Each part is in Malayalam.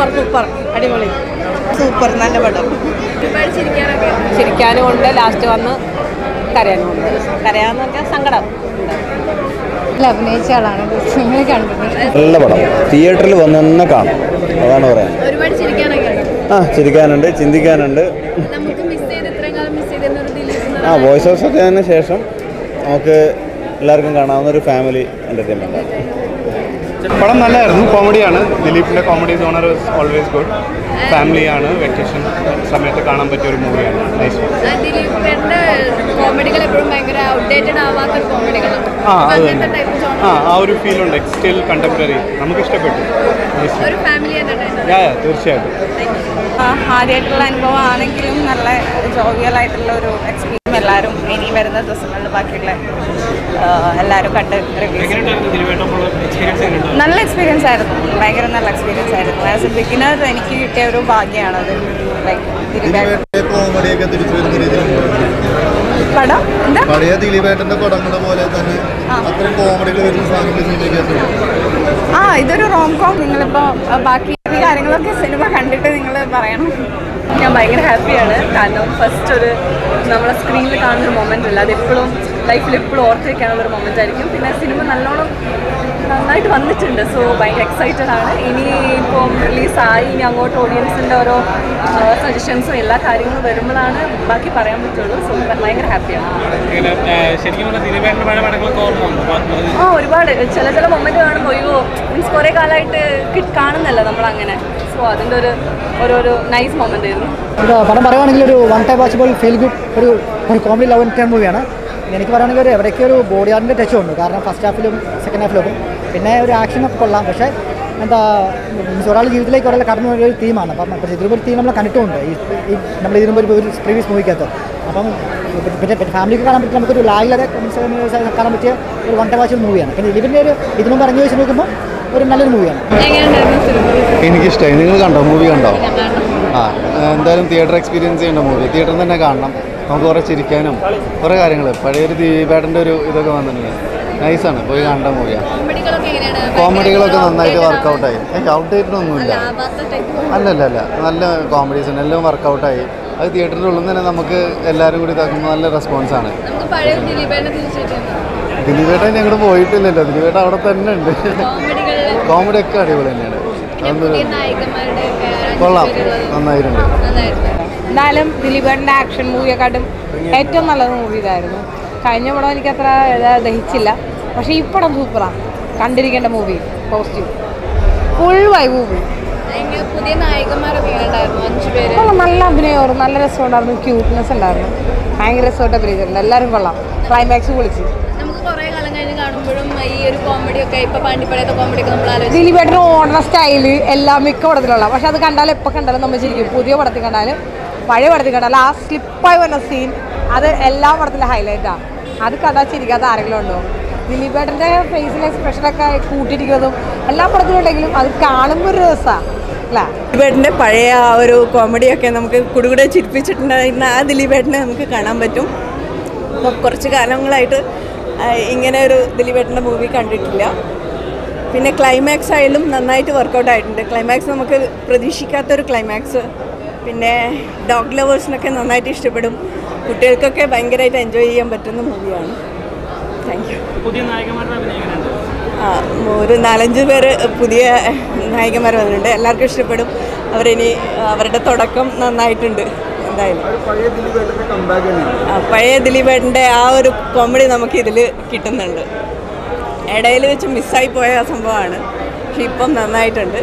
സൂപ്പർ സൂപ്പർ അടിപൊളി സൂപ്പർ നല്ല പടം ഒരുപാട് ചിരിക്കാനൊക്കെ ചിരിക്കാനും ഉണ്ട് ലാസ്റ്റ് വന്ന് കരയാനും ഉണ്ട് കരയാന്ന് പറഞ്ഞാൽ സങ്കടം അഭിനയിച്ച ആളാണ് സിനിമ കണ്ടിട്ടുണ്ട് നല്ല പടം തിയേറ്ററിൽ വന്ന് തന്നെ കാണും അതാണ് പറയാൻ ഒരുപാട് ചിരിക്കാനൊക്കെ ഉണ്ട് ആ ചിരിക്കാനുണ്ട് ചിന്തിക്കാനുണ്ട് നമുക്ക് മിസ് ചെയ്ത് ഇത്രയും കാലം മിസ് ചെയ്തെന്നൊരു ദിലീപ് ആ വോയിസ് ഓഫ് സത്യത്തിന് ശേഷം നമുക്ക് എല്ലാവർക്കും കാണാവുന്ന ഒരു ഫാമിലി എൻ്റർടൈൻമെൻ്റ് ആണ് പടം നല്ലതായിരുന്നു കോമഡിയാണ് ദിലീപിൻ്റെ കോമഡി സോണർ ഓൾവേസ് ഗുഡ് ഫാമിലിയാണ് വെക്കേഷൻ സമയത്ത് കാണാൻ പറ്റിയ ഒരു മൂവിയാണ് നൈസ് ദിലീപിന്റെ കോമഡികൾ എപ്പോഴും ഭയങ്കര ഔട്ട്ഡേറ്റഡ് ആവാത്തൊരു കോമഡികളാണ് ആ അത് അങ്ങനത്തെ തന്നെ ടൈപ്പ് ആ ജോണർ ആ ഒരു ഫീൽ ഉണ്ട് സ്റ്റിൽ കണ്ടംപററി നമുക്ക് ഇഷ്ടപ്പെട്ടു നൈസ് ഒരു ഫാമിലി എന്റർടൈനർ യാ യാ തീർച്ചയായിട്ടും ആദ്യമായിട്ടുള്ള അനുഭവം ആണെങ്കിലും നല്ല ജോവിയൽ ആയിട്ടുള്ള ഒരു എക്സ്പീരിയൻസ് എല്ലാവരും ഇനി വരുന്ന ദിവസങ്ങളിൽ ബാക്കിയുള്ള ആ, എല്ലാവരും കണ്ട് റിവ്യൂസ് നല്ല എക്സ്പീരിയൻസ് ആയിരുന്നു ഭയങ്കര നല്ല എക്സ്പീരിയൻസ് ആയിരുന്നു ആസ് എ ബിഗിനർ എനിക്ക് കിട്ടിയ ഒരു ഭാഗ്യമാണത് ലൈക്ക് കോമഡിയൊക്കെ തിരിച്ചു വരുന്ന രീതിയിലുണ്ട് പടം എന്താ പഴയ ദിലീപേട്ടന്റെ പടങ്ങളെ പോലെ തന്നെ അത്രയും കോമഡികൾ വരുന്ന സാധനങ്ങൾ സിനിമയ്ക്കകത്ത് ആ ഇതൊരു റോം കോം നിങ്ങളിപ്പോൾ ബാക്കി കാര്യങ്ങളൊക്കെ സിനിമ കണ്ടിട്ട് നിങ്ങൾ പറയണം ഞാൻ ഭയങ്കര ഹാപ്പിയാണ് കാരണം ഫസ്റ്റ് ഒരു നമ്മളെ സ്ക്രീനിൽ കാണുന്ന ഒരു മൊമെൻ്റ് അല്ല അത് എപ്പോഴും ലൈഫിൽ എപ്പോഴും ഓർത്തേക്കാനുള്ള ഒരു മൊമെൻ്റ് ആയിരിക്കും പിന്നെ സിനിമ നല്ലോണം നന്നായിട്ട് വന്നിട്ടുണ്ട് സോ ഭയങ്കര എക്സൈറ്റഡ് ആണ് ഇനി ഇപ്പം റിലീസായി ഇനി അങ്ങോട്ട് ഓഡിയൻസിൻ്റെ ഓരോ സജഷൻസും എല്ലാ കാര്യങ്ങളും വരുമ്പോഴാണ് ബാക്കി പറയാൻ പറ്റുള്ളൂ സോ ഭയങ്കര ഹാപ്പിയാണ് ശരിക്കും പറഞ്ഞാൽ ദിലീപേട്ടൻ്റെ പഴയ പടങ്ങളൊക്കെ ഓർമ്മ വന്നു ആ ഒരുപാട് ചില ചില മൊമെന്റ് കാണുമ്പോൾ അയ്യോ മീൻസ് കുറേ കാലമായിട്ട് കിട്ട് കാണുന്നല്ല നമ്മളങ്ങനെ സോ അതിൻ്റെ ഒരു ഓരോരോ നൈസ് മൊമെന്റ് ആയിരുന്നു ഇത് പടം പറയുവാണെങ്കിൽ ഒരു one time watchable feel good ഒരു ഒരു കോമഡി ലവ് ടൈം മൂവിയാണ് എനിക്ക് പറയുകയാണെങ്കിൽ ഒരു എവിടേക്ക് ഒരു ബോഡി ആർട്ടിൻ്റെ ടച്ച് ഉണ്ട് കാരണം ഫസ്റ്റ് ഹാഫിലും സെക്കൻഡ് ഹാഫിലും പിന്നെ ഒരു ആക്ഷനൊക്കെ കൊള്ളാം പക്ഷേ എന്താ മീൻസ് ഒരാൾ ജീവിതത്തിലേക്ക് ഒരാൾ കടന്നു വരുന്ന ഒരു തീമാണ് അപ്പം പക്ഷേ ഇതിലൊരു തീം നമ്മൾ കണ്ടിട്ടുമുണ്ട് ഈ ഈ നമ്മൾ ഇതിനു മുമ്പ് ഒരു പ്രീവിയസ് മൂവിക്കകത്ത് അപ്പം പിന്നെ പിന്നെ ഫാമിലിക്ക് കാണാൻ പറ്റിയ നമുക്കൊരു ലാഗിലൊക്കെ കാണാൻ പറ്റിയ ഒരു വൺ ടൈം വാച്ചബിൾ മൂവിയാണ് പിന്നെ ഇതിൻ്റെ ഒരു ഇതിനു മുമ്പ് ഇറങ്ങി വെച്ച് നോക്കുമ്പോൾ ഒരു നല്ലൊരു മൂവിയാണ് എങ്ങനെയുണ്ടായിരുന്നു സിനിമ എനിക്കിഷ്ടമായി നിങ്ങൾ കണ്ടോ മൂവി കണ്ടോ ആ എന്തായാലും തിയേറ്റർ എക്സ്പീരിയൻസ് ചെയ്യേണ്ട മൂവി തിയേറ്ററിൽ തന്നെ കാണണം നമുക്ക് കുറേ ചിരിക്കാനും കുറേ കാര്യങ്ങൾ പഴയൊരു ദീപേട്ടൻ്റെ ഒരു ഇതൊക്കെ വന്നിട്ടുണ്ട് നൈസാണ് പോയി കാണേണ്ട മൂവിയാണ് കോമഡികളൊക്കെ എങ്ങനെയാണ് കോമഡികളൊക്കെ നന്നായിട്ട് വർക്കൗട്ടായി ഔട്ട്ഡേറ്റഡ് ഒന്നുമില്ല ആവാത്ത ടൈപ്പ് അല്ലല്ല അല്ല നല്ല കോമഡീസ് ഉണ്ട് എല്ലാം വർക്കൗട്ടായി അത് തിയേറ്ററിൻ്റെ ഉള്ളിൽ തന്നെ നമുക്ക് എല്ലാവരും കൂടി ഇതാക്കുമ്പോൾ നല്ല റെസ്പോൺസാണ് നമുക്ക് പഴയ ദിലീപേനെ തിരിച്ചിട്ടുണ്ട് ദിലീപേട്ടൻ ഞങ്ങൾ പോയിട്ടില്ലല്ലോ ദിലീപേട്ടൻ അവിടെ തന്നെ ഉണ്ട് കോമഡികളിൽ കോമഡി ഒക്കെ അടിപൊളി തന്നെയാണ് അതൊന്നും പുതിയ നായകന്മാരുടെ ഒക്കെ കൊള്ളാം അഞ്ചുപേരുള്ളത് നന്നായിട്ടുണ്ട് നന്നായിരുന്നു എന്തായാലും ദിലീപേട്ടൻ്റെ ആക്ഷൻ മൂവിയെക്കാട്ടും ഏറ്റവും നല്ലത് മൂവി ഇതായിരുന്നു കഴിഞ്ഞ പടം എനിക്ക് അത്ര ദഹിച്ചില്ല പക്ഷേ ഈ പടം സൂപ്പറാണ് കണ്ടിരിക്കേണ്ട മൂവി പോസിറ്റീവ് ഫുൾ വൈ മൂവി എങ്ങനെ പുതിയ നായകന്മാരൊക്കെ എങ്ങനെ ഉണ്ടായിരുന്നു അഞ്ചു പേര് കൊള്ളാം നല്ല അഭിനയമായിരുന്നു നല്ല രസമുണ്ടായിരുന്നു ക്യൂട്ട്നെസ് ഉണ്ടായിരുന്നു ഭയങ്കര രസമായിട്ട് അഭിനയിച്ചിട്ടുണ്ട് എല്ലാവരും കൊള്ളാം ക്ലൈമാക്സ് പൊളിച്ച് നമുക്ക് കുറെ കാലം കഴിഞ്ഞ് കാണുമ്പോഴും ഈ ഒരു കോമഡി ഒക്കെ ഇപ്പൊ പാണ്ടിപ്പടയത്തെ കോമഡി ഒക്കെ നമ്മൾ ആലോചിച്ച് ദിലീപേട്ടന് ഓടുന്ന സ്റ്റൈല് എല്ലാം മിക്ക പടത്തിലുള്ള പക്ഷെ അത് കണ്ടാലും എപ്പോൾ കണ്ടാലും നമ്മൾ ചിരിക്കും പുതിയ പടത്തിൽ കണ്ടാലും പഴയ പടത്തിൽ കണ്ടാലും ആ സ്ലിപ്പായി വന്ന സീൻ അത് എല്ലാ പടത്തിലും ഹൈലൈറ്റാണ് അത് കണ്ടാൽ ചിരിക്കാത്ത ആരെങ്കിലും ഉണ്ടോ ദിലീപേട്ടൻ്റെ ഫേസിലെ എക്സ്പ്രഷനൊക്കെ കൂട്ടിയിരിക്കുന്നതും എല്ലാ പടത്തിലും ഉണ്ടെങ്കിലും അത് കാണുമ്പോൾ ഒരു രസമാണ് അല്ലേ ദിലീപേട്ടൻ്റെ പഴയ ആ ഒരു കോമഡിയൊക്കെ നമുക്ക് കുടുകൂടെ ചിരിപ്പിച്ചിട്ടുണ്ടായിരുന്ന ആ ദിലീപേട്ടനെ നമുക്ക് കാണാൻ പറ്റും അപ്പോൾ കുറച്ച് കാലങ്ങളായിട്ട് ആ, ഇങ്ങനെ ഒരു ദിലീപേട്ടൻ്റെ മൂവി കണ്ടിട്ടില്ല പിന്നെ ക്ലൈമാക്സ് ആയാലും നന്നായിട്ട് വർക്കൗട്ട് ആയിട്ടുണ്ട് ക്ലൈമാക്സ് നമുക്ക് പ്രതീക്ഷിക്കാത്തൊരു ക്ലൈമാക്സ് പിന്നെ ഡോഗ് ലവേഴ്സിനൊക്കെ നന്നായിട്ട് ഇഷ്ടപ്പെടും കുട്ടികൾക്കൊക്കെ ഭയങ്കരമായിട്ട് എൻജോയ് ചെയ്യാൻ പറ്റുന്ന മൂവിയാണ് താങ്ക് യു പുതിയ നായകന്മാരുടെ അഭിനയിക്കുന്നുണ്ട് ആ, ഒരു നാലഞ്ച് പേര് പുതിയ നായികമാർ വന്നിട്ടുണ്ട് എല്ലാവർക്കും ഇഷ്ടപ്പെടും അവരിനി അവരുടെ തുടക്കം നന്നായിട്ടുണ്ട് എന്തായാലും ആ, പഴയ ദിലീപേട്ടൻ്റെ ആ ഒരു കോമഡി നമുക്ക് ഇതിൽ കിട്ടുന്നുണ്ട് ഇടയിൽ വെച്ച് മിസ്സായി പോയ സംഭവമാണ് പക്ഷെ ഇപ്പം നന്നായിട്ടുണ്ട്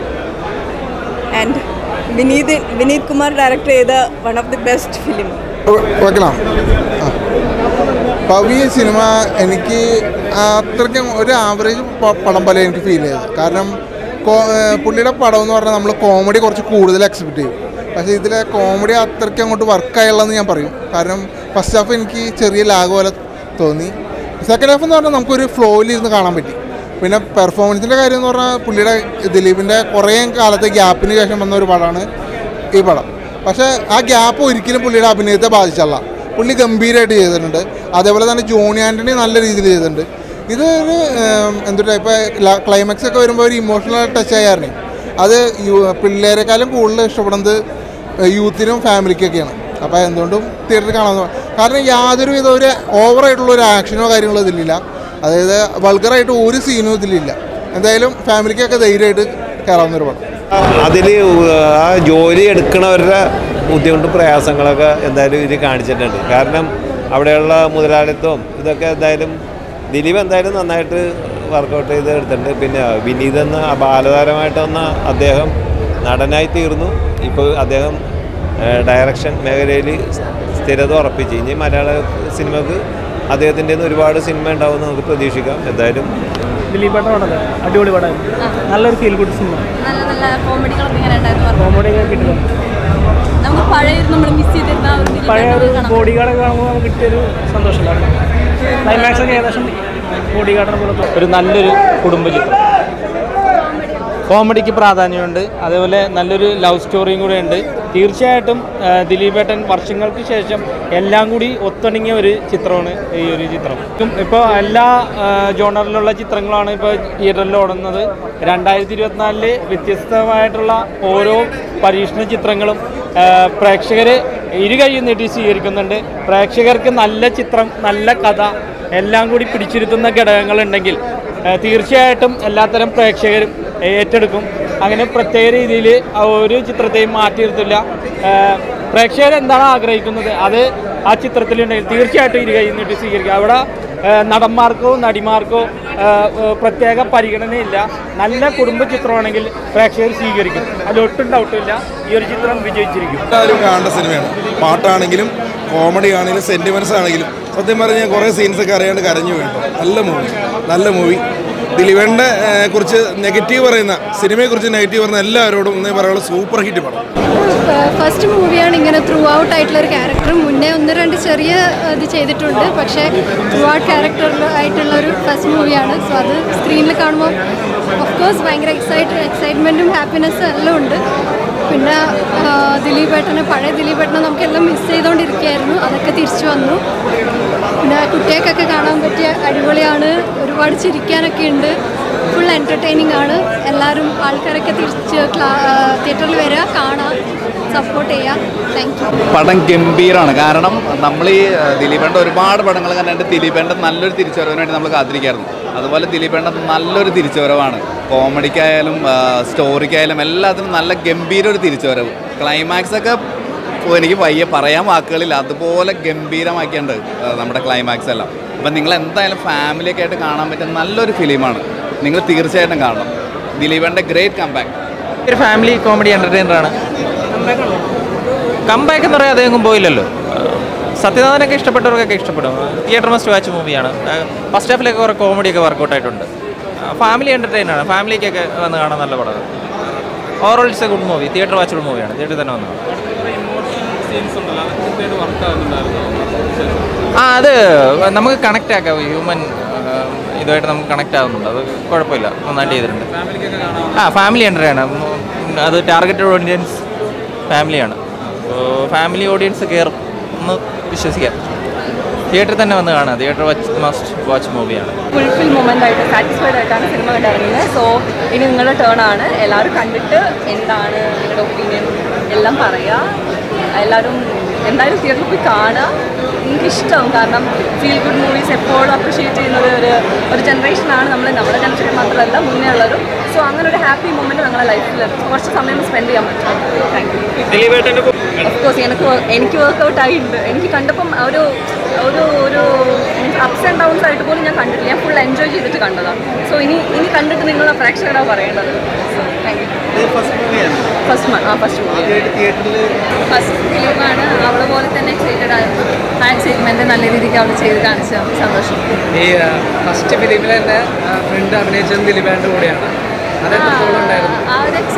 ആൻഡ് വിനീത് വിനീത് കുമാർ ഡയറക്റ്റ് ചെയ്ത one of the best film വെക്കണം ആ. പവി സിനിമ എനിക്ക് അത്രയ്ക്കും ഒരു ആവറേജ് പടം പോലെ എനിക്ക് ഫീൽ ചെയ്തത് കാരണം കോ- ഏർ പുള്ളിയുടെ പടം എന്ന് പറഞ്ഞാൽ നമ്മൾ കോമഡി കുറച്ച് കൂടുതൽ എക്സ്പെക്ട് ചെയ്യും പക്ഷേ ഇതിലെ കോമഡി അത്രയ്ക്ക് അങ്ങോട്ട് വർക്കായുള്ളതെന്ന് ഞാൻ പറയും കാരണം ഫസ്റ്റ് ഹാഫ് എനിക്ക് ചെറിയ ലാഗ് പോലെ തോന്നി സെക്കൻഡ് ഹാഫ് എന്ന് പറഞ്ഞാൽ നമുക്കൊരു ഫ്ലോയിൽ ഇരുന്ന് കാണാൻ പറ്റി പിന്നെ പെർഫോമൻസിൻ്റെ കാര്യം എന്ന് പറഞ്ഞാൽ പുള്ളിയുടെ ദിലീപിൻ്റെ കുറേ കാലത്തെ ഗ്യാപ്പിന് ശേഷം വന്ന ഒരു പടമാണ് ഈ പടം പക്ഷേ ആ ഗ്യാപ്പ് ഒരിക്കലും പുള്ളിയുടെ അഭിനയത്തെ ബാധിച്ചല്ല പുള്ളി ഗംഭീരമായിട്ട് ചെയ്തിട്ടുണ്ട് അതേപോലെ തന്നെ ജോണി ആൻ്റണി നല്ല രീതിയിൽ ചെയ്തിട്ടുണ്ട് ഇത് ഒരു എന്തുട്ടാ ഇപ്പോൾ ക്ലൈമാക്സ് ഒക്കെ വരുമ്പോൾ ഒരു ഇമോഷണൽ ടച്ച് ആയിരുന്നു അത് യു- പിള്ളേരെക്കാളും കൂടുതൽ ഇഷ്ടപ്പെടുന്നത് യൂത്തിനും ഫാമിലിക്കൊക്കെയാണ് അപ്പോൾ എന്തുകൊണ്ടും തിയേറ്ററിൽ കാണാൻ കാരണം യാതൊരു വിധ ഒരു ഓവറായിട്ടുള്ള ഒരു ആക്ഷനോ കാര്യങ്ങളോ ഇതിലില്ല അതായത് വൾഗറായിട്ട് ഒരു സീനും ഇതിലില്ല എന്തായാലും ഫാമിലിക്കൊക്കെ ധൈര്യമായിട്ട് കയറാവുന്ന ഒരു പടം അതിൽ ആ ജോലി എടുക്കണവരുടെ ബുദ്ധിമുട്ടും പ്രയാസങ്ങളൊക്കെ എന്തായാലും ഇത് കാണിച്ചിട്ടുണ്ട് കാരണം അവിടെയുള്ള മുതലാളിത്തവും ഇതൊക്കെ എന്തായാലും ദിലീപ് എന്തായാലും നന്നായിട്ട് വർക്കൗട്ട് ചെയ്ത് എടുത്തിട്ടുണ്ട് പിന്നെ വിനീത് എന്ന ബാലതാരമായിട്ട് വന്ന അദ്ദേഹം നടനായി തീർന്നു ഇപ്പോൾ അദ്ദേഹം ഏഹ്, ഡയറക്ഷൻ മേഖലയിൽ സ്ഥിരത ഉറപ്പിച്ച് ഇനി മലയാള സിനിമക്ക് അദ്ദേഹത്തിൻ്റെ ഒരുപാട് സിനിമ ഉണ്ടാവും നമുക്ക് പ്രതീക്ഷിക്കാം എന്തായാലും ദിലീപ് പടമാണല്ലോ അടിപൊളി പടമായിരുന്നു നല്ലൊരു ഫീൽ ഗുഡ് സിനിമ നല്ല നല്ല കോമഡികളൊക്കെ ഇങ്ങനെ ഉണ്ടായിരുന്നു പറഞ്ഞു കോമഡി ഒക്കെ കിട്ടുക നമുക്ക് പഴയ നമ്മൾ മിസ് ചെയ്തിരുന്ന ആ ഒരു ദിലീപ് പഴയ ഒരു ഏട്ടനെ കാണാം. ബോഡി ഗാർഡൊക്കെ കാണുമ്പോൾ നമുക്ക് കിട്ടിയൊരു സന്തോഷമുണ്ടായിരുന്നു ക്ലൈമാക്സ് ഒക്കെ ഏകദേശം ബോഡി ഗാർഡിനെ പോലെ ഒരു നല്ലൊരു കുടുംബ ചിത്രം കോമഡിക്ക് പ്രാധാന്യമുണ്ട് അതേപോലെ നല്ലൊരു ലവ് സ്റ്റോറിയും കൂടെ ഉണ്ട് തീർച്ചയായിട്ടും ആ, ദിലീപേട്ടൻ വർഷങ്ങൾക്ക് ശേഷം എല്ലാം കൂടി ഒത്തിണങ്ങിയ ഒരു ചിത്രമാണ് ഈ ഒരു ചിത്രം ഇപ്പോൾ എല്ലാ ജോണറിലുള്ള ചിത്രങ്ങളാണ് ഇപ്പോൾ തിയേറ്ററിൽ ഓടുന്നത് രണ്ടായിരത്തി ഇരുപത്തിനാലില് വ്യത്യസ്തമായിട്ടുള്ള ഓരോ പരീക്ഷണ ചിത്രങ്ങളും പ്രേക്ഷകർ ഇരുകൈ നീട്ടി സ്വീകരിക്കുന്നുണ്ട് പ്രേക്ഷകർക്ക് നല്ല ചിത്രം നല്ല കഥ എല്ലാം കൂടി പിടിച്ചിരുത്തുന്ന ഘടകങ്ങളുണ്ടെങ്കിൽ ആ, തീർച്ചയായിട്ടും എല്ലാത്തരം പ്രേക്ഷകരും ഏറ്റെടുക്കും അങ്ങനെ പ്രത്യേക രീതിയിൽ ഒരു ചിത്രത്തെയും മാറ്റി നിർത്തില്ല പ്രേക്ഷകർ എന്താണ് ആഗ്രഹിക്കുന്നത് അത് ആ ചിത്രത്തിലുണ്ടെങ്കിൽ തീർച്ചയായിട്ടും ഇരുകൈ നീട്ടി സ്വീകരിക്കുക അവിടെ ആ, നടന്മാർക്കോ നടിമാർക്കോ ആ, ആ, പ്രത്യേക പരിഗണനയില്ല നല്ല കുടുംബ ചിത്രമാണെങ്കിൽ പ്രേക്ഷകർ സ്വീകരിക്കും അതിലൊട്ടും ഡൗട്ടില്ല ഈ ഒരു ചിത്രം വിജയിച്ചിരിക്കും എല്ലാവരും കാണേണ്ട സിനിമയാണ് പാട്ടാണെങ്കിലും കോമഡി ആണെങ്കിലും സെൻറ്റിമെൻറ്റ്സ് ആണെങ്കിലും സത്യം പറഞ്ഞാൽ കുറേ സീൻസൊക്കെ അറിയാണ്ട് കരഞ്ഞു വേണ്ടു നല്ല മൂവി നല്ല മൂവി ദിലീപേൻ്റെ കുറിച്ച് നെഗറ്റീവ് പറയുന്ന സിനിമയെക്കുറിച്ച് നെഗറ്റീവ് പറയുന്ന എല്ലാവരോടും ഒന്നേ പറയാനുള്ള സൂപ്പർ ഹിറ്റ് പടം ഫസ്റ്റ് മൂവിയാണ് ഇങ്ങനെ ത്രൂ ഔട്ട് ആയിട്ടുള്ള ഒരു ക്യാരക്ടർ മുന്നേ ഒന്ന് രണ്ട് ചെറിയ ഇത് ചെയ്തിട്ടുണ്ട് പക്ഷേ ത്രൂ ഔട്ട് ക്യാരക്ടർ ആയിട്ടുള്ള ഒരു ഫസ്റ്റ് മൂവിയാണ് സോ അത് സ്ക്രീനിൽ കാണുമ്പോൾ ഓഫ് കോഴ്സ് ഭയങ്കര എക്സൈറ്റ് എക്സൈറ്റ്മെൻറ്റും ഹാപ്പിനെസ്സും എല്ലാം ഉണ്ട് പിന്നെ ആ, ദിലീപ് ഏട്ടനെ പഴയ ദിലീപ് ഏട്ടനെ നമുക്കെല്ലാം മിസ് ചെയ്തുകൊണ്ടിരിക്കുകയായിരുന്നു അതൊക്കെ തിരിച്ചു വന്നു പിന്നെ കുട്ടികൾക്കൊക്കെ കാണാൻ പറ്റിയ അടിപൊളിയാണ് ഒരുപാട് ചിരിക്കാനൊക്കെ ഉണ്ട് ഫുൾ എൻ്റർടൈനിങ് ആണ് എല്ലാവരും ആൾക്കാരൊക്കെ തിരിച്ച് തിയേറ്ററിൽ വരിക കാണാം സപ്പോർട്ട് ചെയ്യാം താങ്ക് യു പടം ഗംഭീരമാണ് കാരണം നമ്മൾ ഈ ദിലീപേണ്ട ഒരുപാട് പടങ്ങൾ കണ്ടിട്ട് ദിലീപേണ്ട നല്ലൊരു തിരിച്ചുവരവിന് വേണ്ടി നമ്മൾ കാത്തിരിക്കായിരുന്നു അതുപോലെ ദിലീപേണ്ട നല്ലൊരു തിരിച്ചുവരവാണ് കോമഡിക്കായാലും ആ, സ്റ്റോറിക്കായാലും എല്ലാത്തിനും നല്ല ഗംഭീര ഒരു തിരിച്ചുവരവ് ക്ലൈമാക്സ് ഒക്കെ ഓ, എനിക്ക് വയ്യ പറയാൻ വാക്കുകളില്ല അതുപോലെ ഗംഭീരമാക്കിയുണ്ട് ആ, നമ്മുടെ ക്ലൈമാക്സ് എല്ലാം അപ്പം നിങ്ങൾ എന്തായാലും ഫാമിലിയൊക്കെ ആയിട്ട് കാണാൻ പറ്റിയ നല്ലൊരു ഫിലിമാണ് നിങ്ങൾ തീർച്ചയായിട്ടും കാണണം ദിലീപേണ്ട ഗ്രേറ്റ് കമ്പാക്ട് ഒരു ഫാമിലി കോമഡി എൻ്റർടൈനറാണ് കമ്പാക്ക് എന്ന് പറയാതെ എങ്ങും പോയില്ലല്ലോ സത്യനാഥനൊക്കെ ഇഷ്ടപ്പെട്ടവർക്കൊക്കെ ഇഷ്ടപ്പെടും തിയേറ്റർ മസ്റ്റ് വാച്ച് മൂവിയാണ് ഫസ്റ്റ് ഹാഫിലൊക്കെ കുറേ കോമഡിയൊക്കെ വർക്കൗട്ട് ആയിട്ടുണ്ട് ഫാമിലി എൻ്റർടൈനാണ് ഫാമിലിക്കൊക്കെ വന്ന് കാണാൻ നല്ല പടം overall it's a good movie theatre watchable മൂവിയാണ് തിയേറ്ററിൽ തന്നെ വന്നു ആ അത് നമുക്ക് കണക്റ്റ് ആക്കാം ഹ്യൂമൻ ഇതുമായിട്ട് നമുക്ക് കണക്റ്റ് ആവുന്നുണ്ട് അത് കുഴപ്പമില്ല നന്നായിട്ട് ചെയ്തിട്ടുണ്ട് ആ ഫാമിലി എൻ്റർടൈനാണ് അത് ടാർഗറ്റഡ് ഓഡിയൻസ് ഫാമിലിയാണ് ഫാമിലി ഓഡിയൻസ് കയറും എന്ന് വിശ്വസിക്കാം തിയേറ്ററിൽ തന്നെ വന്ന് കാണാം തിയേറ്റർ വാച്ച് മസ്റ്റ് വാച്ച് മൂവിയാണ് ഫുൾഫിൽ മൊമെൻ്റ് ആയിട്ട് സാറ്റിസ്ഫൈഡ് ആയിട്ടാണ് സിനിമ കണ്ടിറങ്ങുന്നത് സോ ഇനി നിങ്ങളുടെ ടേൺ ആണ് എല്ലാവരും കണ്ടിട്ട് എന്താണ് നിങ്ങളുടെ ഒപ്പീനിയൻ എല്ലാം പറയുക എല്ലാവരും എന്തായാലും തിയേറ്ററിൽ പോയി കാണുക നിങ്ങൾക്ക് ഇഷ്ടമാവും കാരണം ഫീൽ ഗുഡ് മൂവീസ് എപ്പോഴും അപ്രിഷിയേറ്റ് ചെയ്യുന്നത് ഒരു ഒരു ജനറേഷനാണ് നമ്മൾ നമ്മുടെ ജനറേഷൻ മാത്രമല്ല മുന്നേ ഉള്ളതും സോ അങ്ങനെ ഒരു ഹാപ്പി മൊമെൻറ്റ് ഞങ്ങളുടെ ലൈഫിൽ കുറച്ച് സമയം സ്പെൻഡ് ചെയ്യാൻ പറ്റും താങ്ക് യു ഓഫ് കോഴ്സ് എനിക്ക് വ- എനിക്ക് വർക്കൗട്ട് ആയിട്ടുണ്ട് എനിക്ക് കണ്ടപ്പം ഒരു ഒരു ഒരു അപ്സ് ആൻഡ് ഡൗൺസ് ആയിട്ട് പോലും ഞാൻ കണ്ടിട്ടില്ല ഞാൻ ഫുൾ എൻജോയ് ചെയ്തിട്ട് കണ്ടതാണ് സോ ഇനി ഇനി കണ്ടിട്ട് നിങ്ങളുടെ പ്രേക്ഷകരാണ് പറയേണ്ടത് സോ താങ്ക് യു ഫസ്റ്റ് ആ ഫസ്റ്റ് ഫസ്റ്റ് ഫിലിമാണ് അവളെ പോലെ തന്നെ ചെയ്തതായിരുന്നു ആ എക്സൈറ്റ്മെൻറ്റ് നല്ല രീതിക്ക് അവൾ ചെയ്ത് കാണിച്ച സന്തോഷം ഈ ഫസ്റ്റ് ഫിലിമിൽ തന്നെ ഫ്രണ്ട് അഭിനയിച്ചത് ദിലീപേൻ്റെ കൂടെയാണ് അത് എത്രത്തോളം ഉണ്ടായിരുന്നു ആ ഒരു